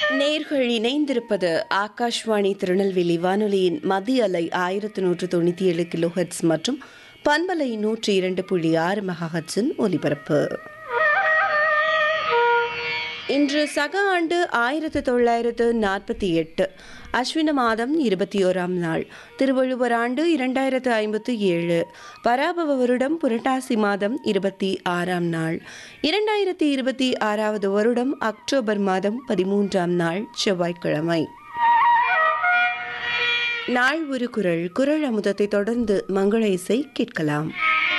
நேர்கள் இணைந்திருப்பது ஆகாஷ்வாணி திருநெல்வேலி வானொலியின் மத்திய அலை ஆயிரத்து நூற்று தொண்ணூற்றி ஏழு கிலோஹெட்ஸ் மற்றும் பண்பலை நூற்றி இரண்டு புள்ளி ஆறு மெகாஹட்ஸின் ஒலிபரப்பு இன்று சக ஆண்டு ஆயிரத்து தொள்ளாயிரத்து நாற்பத்தி எட்டு அஸ்வின மாதம் இருபத்தி ஓராம் நாள் திருவள்ளுவர் ஆண்டு இரண்டாயிரத்து ஐம்பத்து ஏழு பராபவ வருடம் புரட்டாசி மாதம் இருபத்தி ஆறாம் நாள் இரண்டாயிரத்தி இருபத்தி ஆறாவது வருடம் அக்டோபர் மாதம் பதிமூன்றாம் நாள் செவ்வாய்க்கிழமை நாள் ஒரு குரல் குரல் அமுதத்தை தொடர்ந்து மங்கள இசை கேட்கலாம்